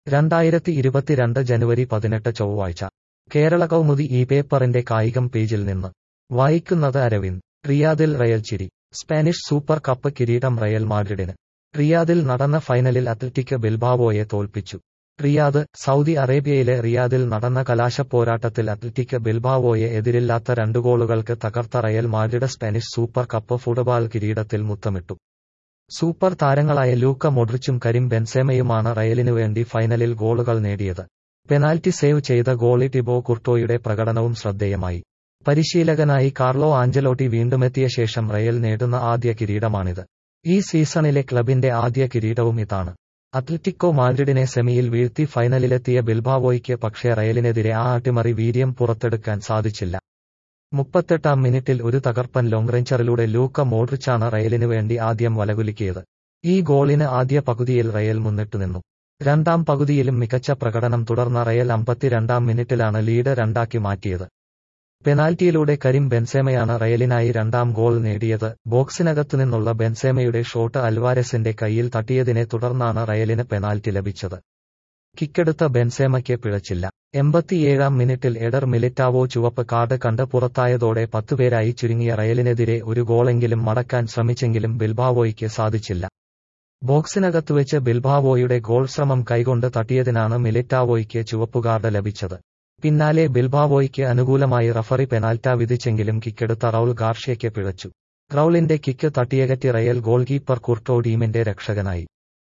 രണ്ടായിരത്തി ഇരുപത്തിരണ്ട് ജനുവരി പതിനെട്ട് ചൊവ്വാഴ്ച കേരള കൗമുദി ഈ പേപ്പറിന്റെ കായികം പേജിൽ നിന്ന് വായിക്കുന്നത് അരവിന്ദ് റിയാദിൽ റയൽ ചിരി സ്പാനിഷ് സൂപ്പർ കപ്പ് കിരീടം റയൽ മാഡ്രിഡിന് റിയാദിൽ നടന്ന ഫൈനലിൽ അത്ലറ്റിക് ബിൽബാവോയെ തോൽപ്പിച്ചു റിയാദ് സൗദി അറേബ്യയിലെ റിയാദിൽ നടന്ന കലാശപ്പോരാട്ടത്തിൽ അത്ലറ്റിക് ബിൽബാവോയെ എതിരില്ലാത്ത രണ്ട് ഗോളുകൾക്ക് തകർത്ത Real Madrid Spanish super cup football കിരീടത്തിൽ മുത്തമിട്ടു സൂപ്പർ താരങ്ങളായ ലൂക്ക മൊഡ്രിച്ചും കരീം ബെൻസേമയുമാണ് റയലിനു വേണ്ടി ഫൈനലിൽ ഗോളുകൾ നേടിയത് പെനാൽറ്റി സേവ് ചെയ്ത ഗോളി ടിബോ കുർട്ടോയുടെ പ്രകടനവും ശ്രദ്ധേയമായി പരിശീലകനായി കാർലോ ആഞ്ചലോട്ടി വീണ്ടുമെത്തിയ ശേഷം റയൽ നേടുന്ന ആദ്യ കിരീടമാണിത് ഈ സീസണിലെ ക്ലബിന്റെ ആദ്യ കിരീടവും ഇതാണ് അത്ലറ്റിക്കോ മാഡ്രിഡിനെ സെമിയിൽ വീഴ്ത്തി ഫൈനലിലെത്തിയ ബിൽബാവോയ്ക്ക് പക്ഷേ റയലിനെതിരെ ആ അട്ടിമറി വീര്യം പുറത്തെടുക്കാൻ സാധിച്ചില്ല മുപ്പത്തെട്ടാം മിനിറ്റിൽ ഒരു തകർപ്പൻ ലോങ് റേഞ്ചറിലൂടെ ലൂക്ക മോഡ്രിച്ചാണ് റയലിനു വേണ്ടി ആദ്യം വലകുലുക്കിയത് ഈ ഗോളിന് ആദ്യ പകുതിയിൽ റയൽ മുന്നിട്ടുനിന്നു രണ്ടാം പകുതിയിലും മികച്ച പ്രകടനം തുടർന്ന റയൽ അമ്പത്തിരണ്ടാം മിനിറ്റിലാണ് ലീഡ് രണ്ടാക്കി മാറ്റിയത് പെനാൽറ്റിയിലൂടെ കരീം ബെൻസേമയാണ് റയലിനായി രണ്ടാം ഗോൾ നേടിയത് ബോക്സിനകത്തു നിന്നുള്ള ബെൻസേമയുടെ ഷോട്ട് അൽവാരസിന്റെ കൈയിൽ തട്ടിയതിനെ തുടർന്നാണ് റയലിന് പെനാൽറ്റി ലഭിച്ചത് കിക്കെടുത്ത ബെൻസേമയ്ക്ക് പിഴച്ചില്ല എൺപത്തിയേഴാം മിനിറ്റിൽ എഡർ മിലിറ്റാവോ ചുവപ്പ് കാർഡ് കണ്ട് പുറത്തായതോടെ പത്തുപേരായി ചുരുങ്ങിയ റയലിനെതിരെ ഒരു ഗോളെങ്കിലും മടക്കാൻ ശ്രമിച്ചെങ്കിലും ബിൽബാവോയ്ക്ക് സാധിച്ചില്ല ബോക്സിനകത്തുവെച്ച് ബിൽബാവോയുടെ ഗോൾ ശ്രമം കൈകൊണ്ട് തട്ടിയതിനാണ് മിലിറ്റാവോയ്ക്ക് ചുവപ്പുകാർഡ് ലഭിച്ചത് പിന്നാലെ ബിൽബാവോയ്ക്ക് അനുകൂലമായി റഫറി പെനാൽറ്റ വിധിച്ചെങ്കിലും കിക്കെടുത്ത റൌൾ ഗാർഷ്യയ്ക്ക് പിഴച്ചു റൌളിന്റെ കിക്ക് തട്ടിയകറ്റി റയൽ ഗോൾ കീപ്പർ കുർട്ടോ ടീമിന്റെ രക്ഷകനായി